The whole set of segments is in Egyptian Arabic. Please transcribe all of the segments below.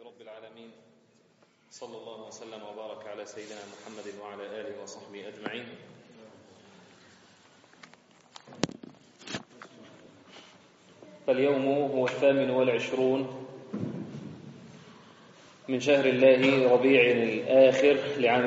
رب العالمين صلى الله وسلم وبارك على سيدنا محمد وعلى آله وصحبه أجمعين فاليوم هو الثامن والعشرون من شهر الله ربيع الآخر لعام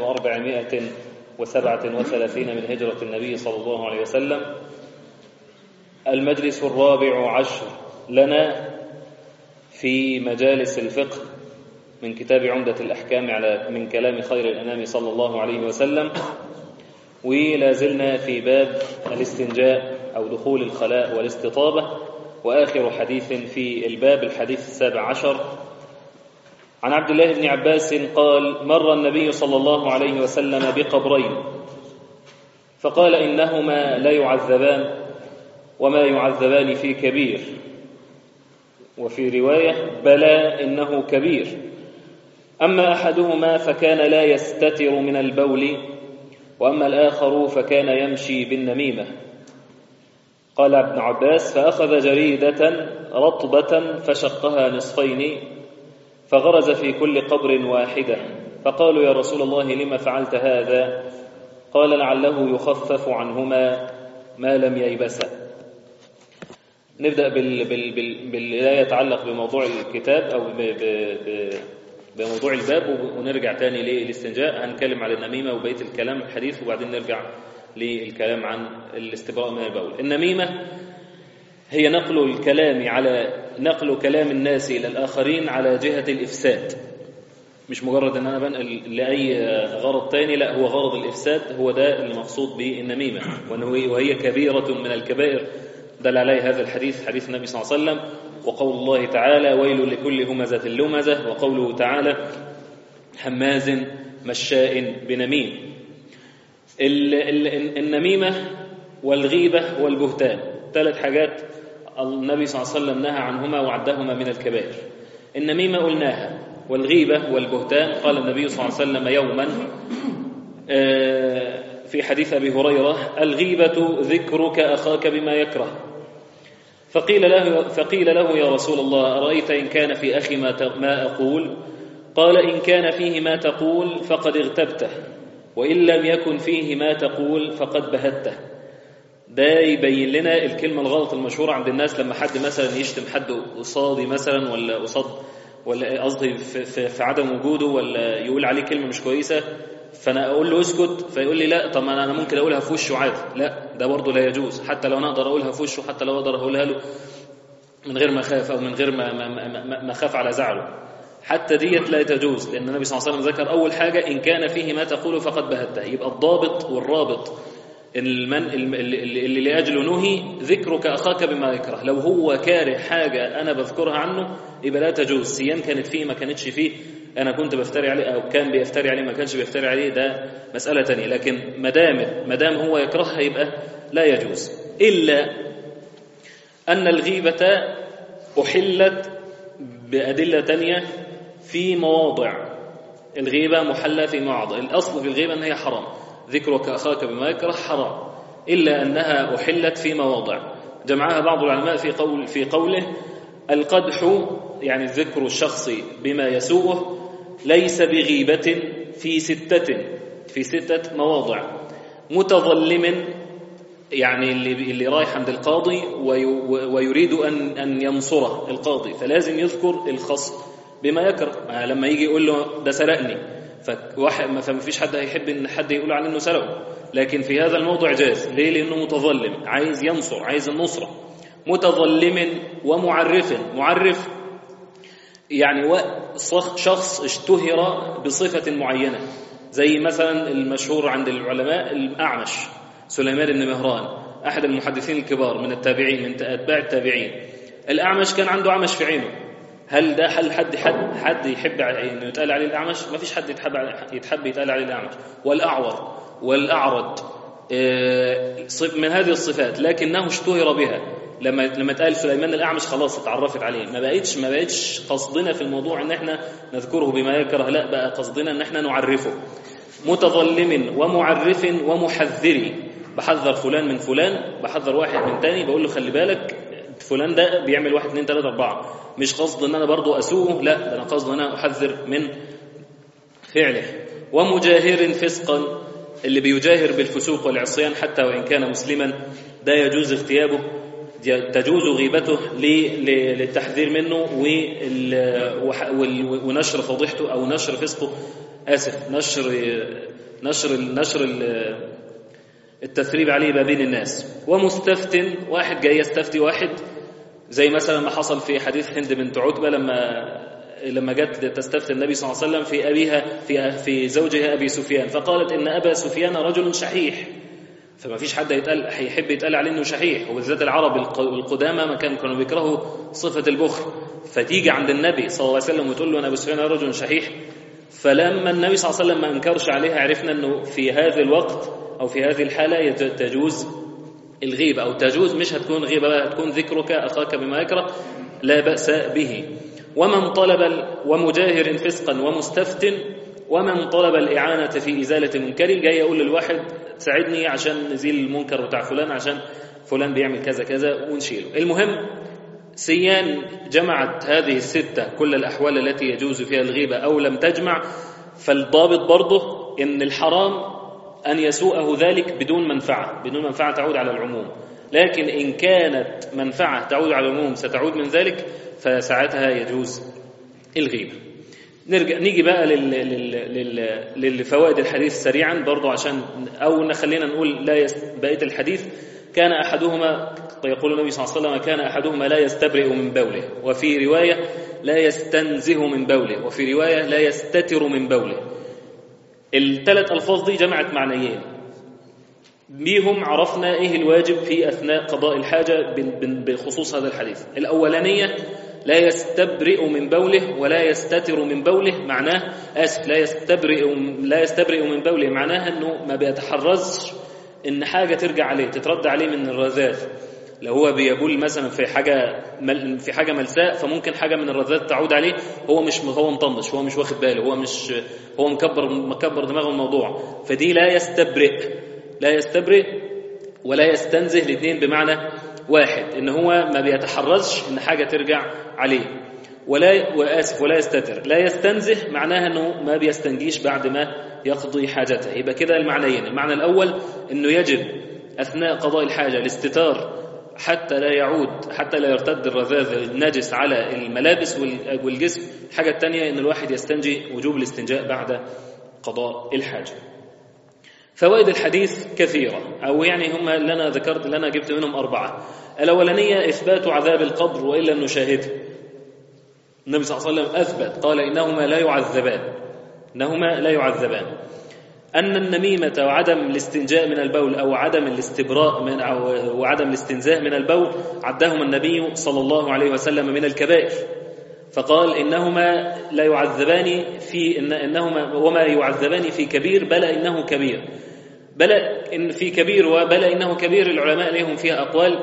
1437 من هجرة النبي صلى الله عليه وسلم المجلس الرابع عشر لنا في مجالس الفقه من كتاب عمدة الأحكام على من كلام خير الأنام صلى الله عليه وسلم ولا زلنا في باب الاستنجاء أو دخول الخلاء والاستطابة وآخر حديث في الباب الحديث السابع عشر عن عبد الله بن عباس قال مر النبي صلى الله عليه وسلم بقبرين فقال إنهما لا يعذبان وما يعذبان في كبير وفي رواية بلى إنه كبير أما أحدهما فكان لا يستتر من البول وأما الآخر فكان يمشي بالنميمة قال ابن عباس فأخذ جريدة رطبة فشقها نصفين فغرز في كل قبر واحدة فقالوا يا رسول الله لما فعلت هذا قال لعله يخفف عنهما ما لم ييبسا نبدأ بال بال بال باللا يتعلق بموضوع الكتاب أو ب ب بموضوع الباب ونرجع تاني للاستنجاء هنتكلم على النميمة وبقية الكلام الحديث وبعدين نرجع للكلام عن الاستبراء من البول النميمة هي نقل الكلام على نقل كلام الناس إلى الآخرين على جهة الإفساد مش مجرد ان انا بنقل لاي غرض تاني لا هو غرض الافساد هو ده اللي مقصود بالنميمه وهي كبيره من الكبائر دل عليه هذا الحديث حديث النبي صلى الله عليه وسلم وقول الله تعالى ويل لكل همزة لمزة وقوله تعالى هماز مشاء بنميم النميمة والغيبة والبهتان ثلاث حاجات النبي صلى الله عليه وسلم نهى عنهما وعدهما من الكبائر النميمة قلناها والغيبة والبهتان قال النبي صلى الله عليه وسلم يوما في حديث أبي هريرة الغيبة ذكرك أخاك بما يكره فقيل له, فقيل له يا رسول الله أرأيت إن كان في أخي ما, ما أقول قال إن كان فيه ما تقول فقد اغتبته وإن لم يكن فيه ما تقول فقد بهته ده يبين لنا الكلمة الغلط المشهورة عند الناس لما حد مثلا يشتم حد قصادي مثلا ولا قصاد ولا قصدي في, في, في عدم وجوده ولا يقول عليه كلمة مش كويسة فانا اقول له اسكت فيقول لي لا طب انا ممكن اقولها في وشه عادي لا ده برضه لا يجوز حتى لو انا اقدر اقولها في وشه حتى لو اقدر اقولها له من غير ما اخاف او من غير ما ما, ما, ما اخاف على زعله حتى ديت لا تجوز لان النبي صلى الله عليه وسلم ذكر اول حاجه ان كان فيه ما تقول فقد بهته يبقى الضابط والرابط المن اللي, اللي لاجله نهي ذكرك اخاك بما يكره لو هو كاره حاجه انا بذكرها عنه يبقى لا تجوز سيان كانت فيه ما كانتش فيه انا كنت بفتري عليه او كان بيفتري عليه ما كانش بيفتري عليه ده مساله تانية لكن ما دام ما دام هو يكرهها يبقى لا يجوز الا ان الغيبه احلت بادله تانية في مواضع الغيبه محلة في مواضع الاصل في الغيبه ان هي حرام ذكرك اخاك بما يكره حرام الا انها احلت في مواضع جمعها بعض العلماء في قول في قوله القدح يعني الذكر الشخصي بما يسوءه ليس بغيبة في ستة في ستة مواضع متظلم يعني اللي اللي رايح عند القاضي ويريد أن أن ينصره القاضي فلازم يذكر الخصم بما يكره لما يجي يقول له ده سرقني فواحد فما فيش حد هيحب ان حد يقول عليه انه سرقه لكن في هذا الموضوع جاز ليه لانه متظلم عايز ينصر عايز النصره متظلم ومعرف معرف يعني شخص اشتهر بصفة معينة زي مثلا المشهور عند العلماء الأعمش سليمان بن مهران أحد المحدثين الكبار من التابعين من أتباع التابعين الأعمش كان عنده عمش في عينه هل ده هل حد حد حد يحب انه يتقال عليه الأعمش ما فيش حد يتحب يتحب يتقال عليه الأعمش والأعور والأعرج من هذه الصفات لكنه اشتهر بها لما لما اتقال سليمان الاعمش خلاص اتعرفت عليه ما بقتش ما بقتش قصدنا في الموضوع ان احنا نذكره بما يكره لا بقى قصدنا ان احنا نعرفه متظلم ومعرف ومحذري بحذر فلان من فلان بحذر واحد من تاني بقول له خلي بالك فلان ده بيعمل واحد اتنين تلاته اربعه مش قصد ان انا برضو اسوءه لا ده انا قصد ان انا احذر من فعله ومجاهر فسقا اللي بيجاهر بالفسوق والعصيان حتى وان كان مسلما ده يجوز اغتيابه تجوز غيبته للتحذير منه ونشر فضيحته او نشر فسقه اسف نشر نشر نشر التثريب عليه ما بين الناس ومستفتن واحد جاي يستفتي واحد زي مثلا ما حصل في حديث هند بنت عتبه لما لما جت تستفتي النبي صلى الله عليه وسلم في ابيها في في زوجها ابي سفيان فقالت ان ابا سفيان رجل شحيح فما فيش حد يتقال هيحب يتقال عليه انه شحيح وبالذات العرب القدامى ما كانوا كانوا بيكرهوا صفه البخل فتيجي عند النبي صلى الله عليه وسلم وتقول له انا ابو سفيان رجل شحيح فلما النبي صلى الله عليه وسلم ما انكرش عليها عرفنا انه في هذا الوقت او في هذه الحاله تجوز الغيبه او تجوز مش هتكون غيبه بقى هتكون ذكرك اخاك بما يكره لا باس به ومن طلب ومجاهر فسقا ومستفتن ومن طلب الإعانة في إزالة منكر جاي يقول للواحد ساعدني عشان نزيل المنكر بتاع فلان عشان فلان بيعمل كذا كذا ونشيله المهم سيان جمعت هذه الستة كل الأحوال التي يجوز فيها الغيبة أو لم تجمع فالضابط برضه إن الحرام أن يسوءه ذلك بدون منفعة بدون منفعة تعود على العموم لكن إن كانت منفعة تعود على العموم ستعود من ذلك فساعتها يجوز الغيبة نرجع نيجي بقى لل... لل... للفوائد الحديث سريعا برضو عشان او خلينا نقول لا يست... بقيه الحديث كان احدهما يقول النبي صلى الله عليه وسلم كان احدهما لا يستبرئ من بوله وفي روايه لا يستنزه من بوله وفي روايه لا يستتر من بوله الثلاث الفاظ دي جمعت معنيين بيهم عرفنا ايه الواجب في اثناء قضاء الحاجه بخصوص هذا الحديث الاولانيه لا يستبرئ من بوله ولا يستتر من بوله معناه اسف لا يستبرئ لا يستبرئ من بوله معناها انه ما بيتحرزش ان حاجه ترجع عليه تترد عليه من الرذاذ لو هو بيبول مثلا في حاجه مل في حاجه ملساء فممكن حاجه من الرذاذ تعود عليه هو مش هو مطنش هو مش واخد باله هو مش هو مكبر مكبر دماغه الموضوع فدي لا يستبرئ لا يستبرئ ولا يستنزه الاثنين بمعنى واحد ان هو ما بيتحرزش ان حاجه ترجع عليه ولا واسف ولا يستتر لا يستنزه معناها انه ما بيستنجيش بعد ما يقضي حاجته يبقى كده المعنيين المعنى الاول انه يجب اثناء قضاء الحاجه الاستتار حتى لا يعود حتى لا يرتد الرذاذ النجس على الملابس والجسم الحاجه الثانيه ان الواحد يستنجي وجوب الاستنجاء بعد قضاء الحاجه فوائد الحديث كثيرة أو يعني هم اللي أنا ذكرت اللي أنا جبت منهم أربعة الأولانية إثبات عذاب القبر وإلا نشاهده النبي صلى الله عليه وسلم أثبت قال إنهما لا يعذبان إنهما لا يعذبان أن النميمة وعدم الاستنجاء من البول أو عدم الاستبراء من أو وعدم الاستنزاء من البول عدهما النبي صلى الله عليه وسلم من الكبائر فقال إنهما لا يعذبان في إن إنهما وما يعذبان في كبير بل إنه كبير بل إن في كبير وبل إنه كبير العلماء لهم فيها أقوال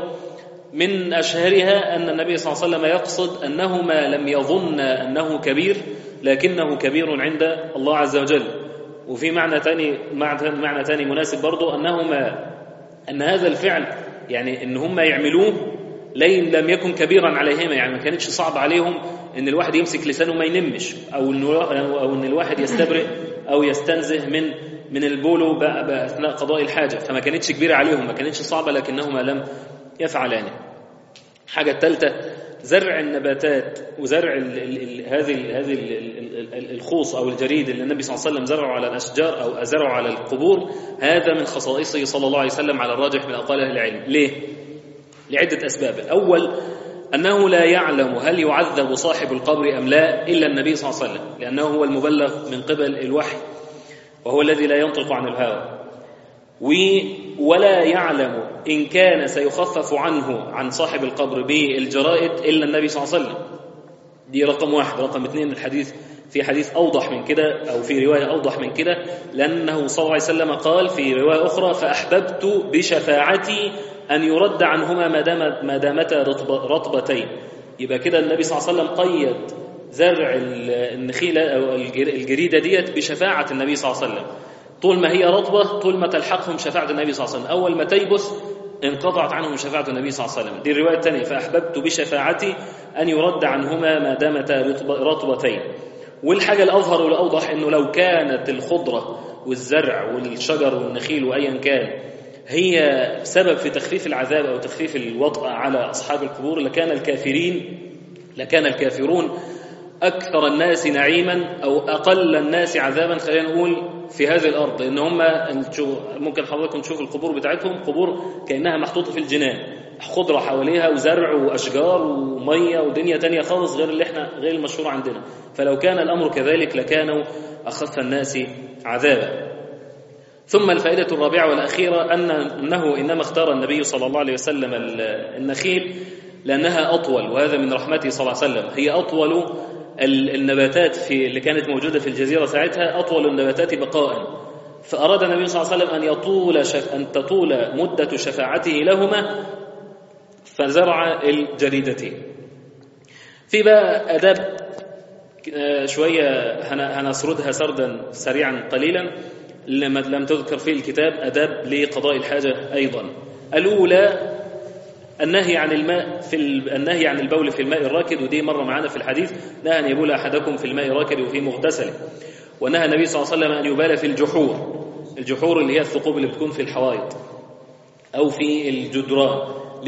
من أشهرها أن النبي صلى الله عليه وسلم يقصد أنهما لم يظن أنه كبير لكنه كبير عند الله عز وجل وفي معنى ثاني معنى ثاني مناسب برضه أنهما أن هذا الفعل يعني إن هم يعملوه لين لم يكن كبيرا عليهما يعني ما كانتش صعب عليهم ان الواحد يمسك لسانه ما ينمش او ان او ان الواحد يستبرئ او يستنزه من من البول اثناء قضاء الحاجه فما كانتش كبيره عليهم ما كانتش صعبه لكنهما لم يفعلانه الحاجه الثالثه زرع النباتات وزرع هذه هذه الخوص او الجريد اللي النبي صلى الله عليه وسلم زرعه على الاشجار او زرعه على القبور هذا من خصائصه صلى الله عليه وسلم على الراجح من اقوال اهل العلم ليه لعدة أسباب الأول أنه لا يعلم هل يعذب صاحب القبر أم لا إلا النبي صلى الله عليه وسلم لأنه هو المبلغ من قبل الوحي وهو الذي لا ينطق عن الهوى ولا يعلم إن كان سيخفف عنه عن صاحب القبر بالجرائد إلا النبي صلى الله عليه وسلم دي رقم واحد رقم اثنين الحديث في حديث أوضح من كده أو في رواية أوضح من كده لأنه صلى الله عليه وسلم قال في رواية أخرى فأحببت بشفاعتي أن يرد عنهما ما دام ما دامتا رطبتين يبقى كده النبي صلى الله عليه وسلم قيد زرع النخيلة أو الجريدة ديت بشفاعة النبي صلى الله عليه وسلم طول ما هي رطبة طول ما تلحقهم شفاعة النبي صلى الله عليه وسلم أول ما تيبس انقطعت عنهم شفاعة النبي صلى الله عليه وسلم دي الرواية الثانية فأحببت بشفاعتي أن يرد عنهما ما دامتا رطبتين والحاجة الأظهر والأوضح أنه لو كانت الخضرة والزرع والشجر والنخيل وأيا كان هي سبب في تخفيف العذاب أو تخفيف الوطأ على أصحاب القبور لكان الكافرين لكان الكافرون أكثر الناس نعيما أو أقل الناس عذابا خلينا نقول في هذه الأرض لأن هم ممكن حضراتكم تشوفوا القبور بتاعتهم قبور كأنها محطوطة في الجنان خضرة حواليها وزرع وأشجار ومية ودنيا تانية خالص غير اللي احنا غير المشهور عندنا فلو كان الأمر كذلك لكانوا أخف الناس عذابا ثم الفائدة الرابعة والأخيرة أن أنه إنما اختار النبي صلى الله عليه وسلم النخيل لأنها أطول وهذا من رحمته صلى الله عليه وسلم هي أطول النباتات في اللي كانت موجودة في الجزيرة ساعتها أطول النباتات بقاء فأراد النبي صلى الله عليه وسلم أن يطول شف... أن تطول مدة شفاعته لهما فزرع الجريدتين في بقى أداب شوية هنسردها سردا سريعا قليلا لما لم تذكر في الكتاب أداب لقضاء الحاجة أيضا الأولى النهي عن الماء في النهي عن البول في الماء الراكد ودي مره معانا في الحديث نهى ان يبول احدكم في الماء الراكد وفي مغتسله ونهى النبي صلى الله عليه وسلم ان يبال في الجحور الجحور اللي هي الثقوب اللي بتكون في الحوائط او في الجدران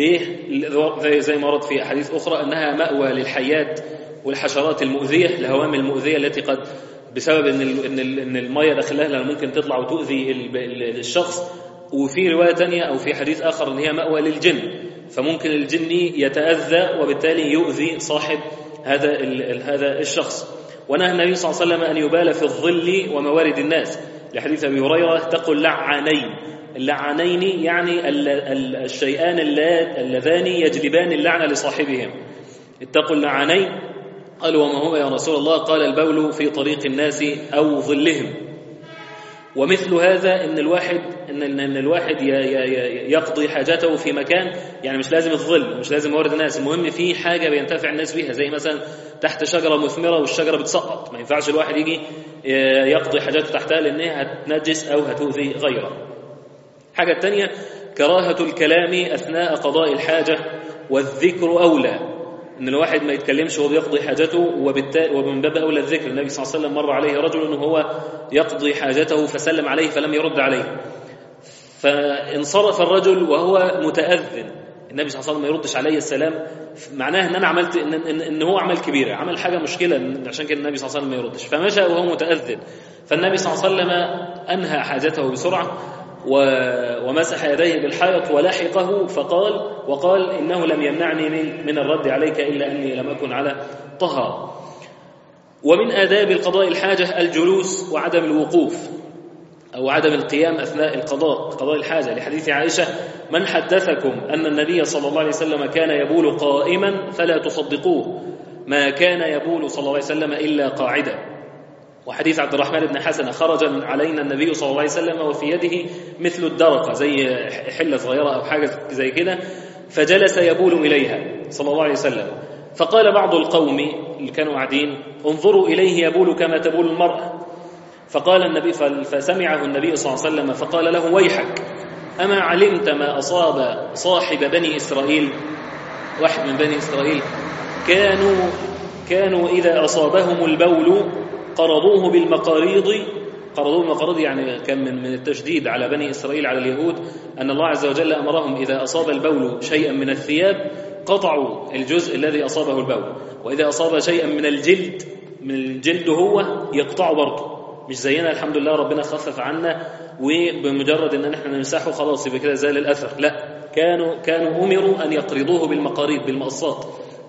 ليه زي ما ورد في احاديث اخرى انها ماوى للحيات والحشرات المؤذيه الهوام المؤذيه التي قد بسبب ان ان ان الميه داخلها لها ممكن تطلع وتؤذي الشخص وفي روايه ثانيه او في حديث اخر ان هي ماوى للجن فممكن الجن يتأذى وبالتالي يؤذي صاحب هذا هذا الشخص ونهى النبي صلى الله عليه وسلم أن يبال في الظل وموارد الناس لحديث أبي هريرة اتقوا اللعانين اللعانين يعني الشيئان اللذان يجلبان اللعنة لصاحبهم اتقوا اللعانين قالوا وما هو يا رسول الله قال البول في طريق الناس أو ظلهم ومثل هذا ان الواحد ان ان الواحد يقضي حاجته في مكان يعني مش لازم الظل مش لازم موارد الناس المهم في حاجه بينتفع الناس بيها زي مثلا تحت شجره مثمره والشجره بتسقط ما ينفعش الواحد يجي يقضي حاجاته تحتها لانها هتنجس او هتؤذي غيره الحاجه الثانيه كراهه الكلام اثناء قضاء الحاجه والذكر اولى ان الواحد ما يتكلمش وهو بيقضي حاجته وبالتالي ومن باب اولى الذكر النبي صلى الله عليه وسلم مر عليه رجل انه هو يقضي حاجته فسلم عليه فلم يرد عليه فانصرف الرجل وهو متاذن النبي صلى الله عليه وسلم ما يردش عليه السلام معناه ان انا عملت ان, إن, إن هو عمل كبيره عمل حاجه مشكله عشان كده النبي صلى الله عليه وسلم ما يردش فمشى وهو متاذن فالنبي صلى الله عليه وسلم انهى حاجته بسرعه ومسح يديه بالحائط ولحقه فقال وقال إنه لم يمنعني من, من الرد عليك إلا أني لم أكن على طهارة ومن آداب القضاء الحاجة الجلوس وعدم الوقوف أو عدم القيام أثناء القضاء قضاء الحاجة لحديث عائشة من حدثكم أن النبي صلى الله عليه وسلم كان يبول قائما فلا تصدقوه ما كان يبول صلى الله عليه وسلم إلا قاعدا وحديث عبد الرحمن بن حسن خرج علينا النبي صلى الله عليه وسلم وفي يده مثل الدرقة زي حلة صغيرة أو حاجة زي كده فجلس يبول إليها صلى الله عليه وسلم فقال بعض القوم اللي كانوا قاعدين انظروا إليه يبول كما تبول المرأة فقال النبي فسمعه النبي صلى الله عليه وسلم فقال له ويحك أما علمت ما أصاب صاحب بني إسرائيل واحد من بني إسرائيل كانوا كانوا إذا أصابهم البول قرضوه بالمقاريض قرضوه بالمقاريض يعني كان من من التشديد على بني اسرائيل على اليهود ان الله عز وجل امرهم اذا اصاب البول شيئا من الثياب قطعوا الجزء الذي اصابه البول واذا اصاب شيئا من الجلد من الجلد هو يقطعه برضه مش زينا الحمد لله ربنا خفف عنا وبمجرد ان احنا نمسحه خلاص يبقى كده زال الاثر لا كانوا كانوا امروا ان يقرضوه بالمقاريض بالمقصات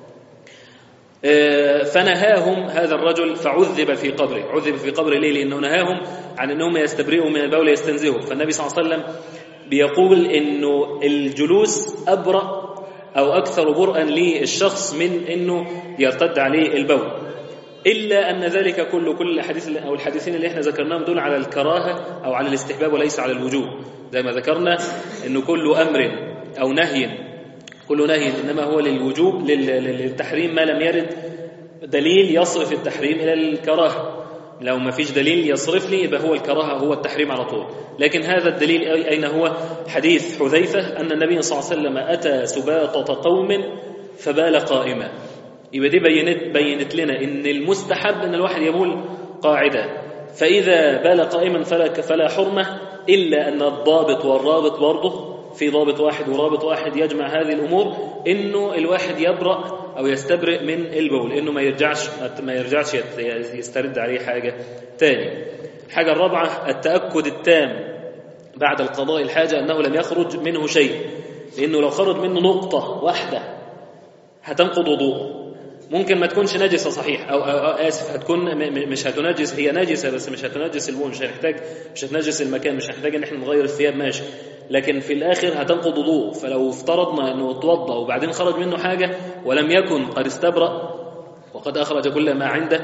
فنهاهم هذا الرجل فعذب في قبره عذب في قبره ليه لأنه نهاهم عن أنهم يستبرئوا من البول يستنزهوا فالنبي صلى الله عليه وسلم بيقول أنه الجلوس أبرأ أو أكثر برءا للشخص من أنه يرتد عليه البول إلا أن ذلك كله كل الحديث أو الحديثين اللي احنا ذكرناهم دول على الكراهة أو على الاستحباب وليس على الوجوب زي ما ذكرنا أنه كل أمر أو نهي كل نهي إنما هو للوجوب للتحريم ما لم يرد دليل يصرف التحريم إلى الكراهة لو ما فيش دليل يصرف لي يبقى هو الكراهة هو التحريم على طول لكن هذا الدليل أين هو حديث حذيفة أن النبي صلى الله عليه وسلم أتى سباطة قوم فبال قائما يبقى دي بينت, بينت لنا ان المستحب ان الواحد يبول قاعدة فإذا بال قائما فلا, فلا حرمة إلا أن الضابط والرابط برضه في ضابط واحد ورابط واحد يجمع هذه الأمور إنه الواحد يبرأ أو يستبرئ من البول إنه ما يرجعش ما يرجعش يسترد عليه حاجة تاني الحاجة الرابعة التأكد التام بعد القضاء الحاجة أنه لم يخرج منه شيء لأنه لو خرج منه نقطة واحدة هتنقض وضوءه ممكن ما تكونش نجسة صحيح أو, أو, أو آسف هتكون مش هتنجس هي نجسة بس مش هتنجس البول مش هنحتاج مش هتنجس المكان مش هنحتاج إن احنا نغير الثياب ماشي لكن في الآخر هتنقض وضوء فلو افترضنا أنه اتوضى وبعدين خرج منه حاجة ولم يكن قد استبرأ وقد أخرج كل ما عنده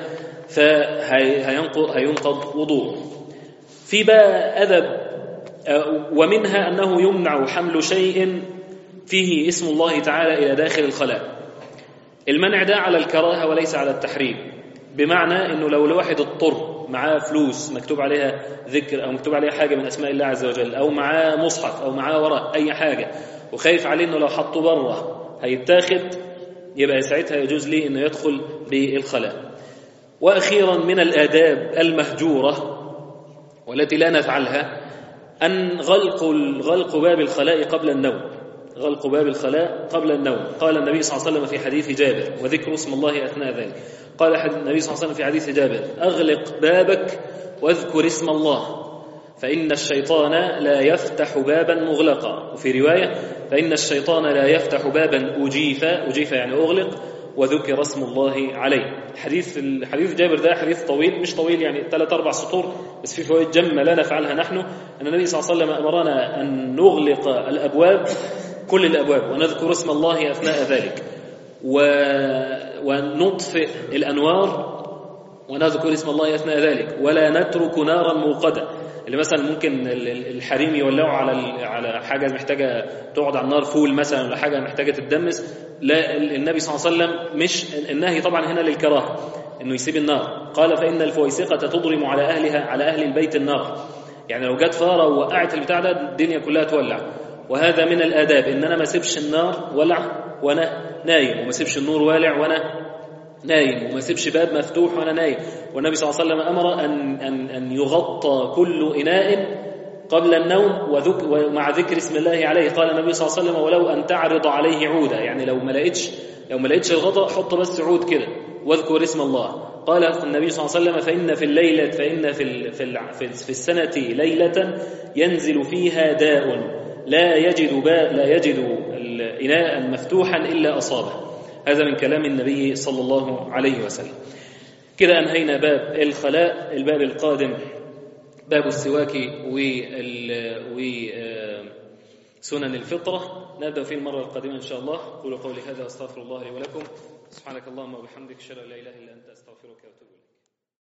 فهينقض هينقض وضوء في بقى أدب ومنها أنه يمنع حمل شيء فيه اسم الله تعالى إلى داخل الخلاء المنع ده على الكراهة وليس على التحريم بمعنى أنه لو الواحد اضطر معاه فلوس مكتوب عليها ذكر أو مكتوب عليها حاجة من أسماء الله عز وجل أو معاه مصحف أو معاه ورق أي حاجة وخايف عليه أنه لو حطه بره هيتاخد يبقى ساعتها يجوز ليه أنه يدخل بالخلاء وأخيرا من الآداب المهجورة والتي لا نفعلها أن غلق غلق باب الخلاء قبل النوم غلق باب الخلاء قبل النوم قال النبي صلى الله عليه وسلم في حديث جابر وذكر اسم الله أثناء ذلك قال النبي صلى الله عليه وسلم في حديث جابر أغلق بابك واذكر اسم الله فإن الشيطان لا يفتح بابا مغلقا وفي رواية فإن الشيطان لا يفتح بابا أجيف أجيف يعني أغلق وذكر اسم الله عليه حديث الحديث جابر ده حديث طويل مش طويل يعني ثلاث أربع سطور بس في فوائد جمة لا نفعلها نحن أن النبي صلى الله عليه وسلم أمرنا أن نغلق الأبواب كل الأبواب ونذكر اسم الله أثناء ذلك و... ونطفئ الأنوار ونذكر اسم الله أثناء ذلك ولا نترك نارا موقدة اللي مثلا ممكن الحريم يولعوا على على حاجه محتاجه تقعد على النار فول مثلا ولا حاجه محتاجه تدمس لا النبي صلى الله عليه وسلم مش النهي طبعا هنا للكراهه انه يسيب النار قال فان الفويسقه تضرم على اهلها على اهل البيت النار يعني لو جت فاره ووقعت البتاع ده الدنيا كلها تولع وهذا من الاداب ان انا ما اسيبش النار ولع وانا نايم وما اسيبش النور والع وانا نايم وما يسيبش باب مفتوح وانا نايم والنبي صلى الله عليه وسلم امر ان ان ان يغطى كل اناء قبل النوم وذك ومع ذكر اسم الله عليه قال النبي صلى الله عليه وسلم ولو ان تعرض عليه عودا يعني لو ما لقيتش لو ما لقيتش الغطاء حط بس عود كده واذكر اسم الله قال النبي صلى الله عليه وسلم فان في الليله فان في في في السنه ليله ينزل فيها داء لا يجد باء لا يجد الاناء مفتوحا الا اصابه هذا من كلام النبي صلى الله عليه وسلم كده أنهينا باب الخلاء الباب القادم باب السواك وسنن الفطرة نبدأ فيه المرة القادمة إن شاء الله قولوا قولي هذا أستغفر الله لي ولكم سبحانك اللهم وبحمدك أشهد أن لا إله إلا أنت أستغفرك وأتوب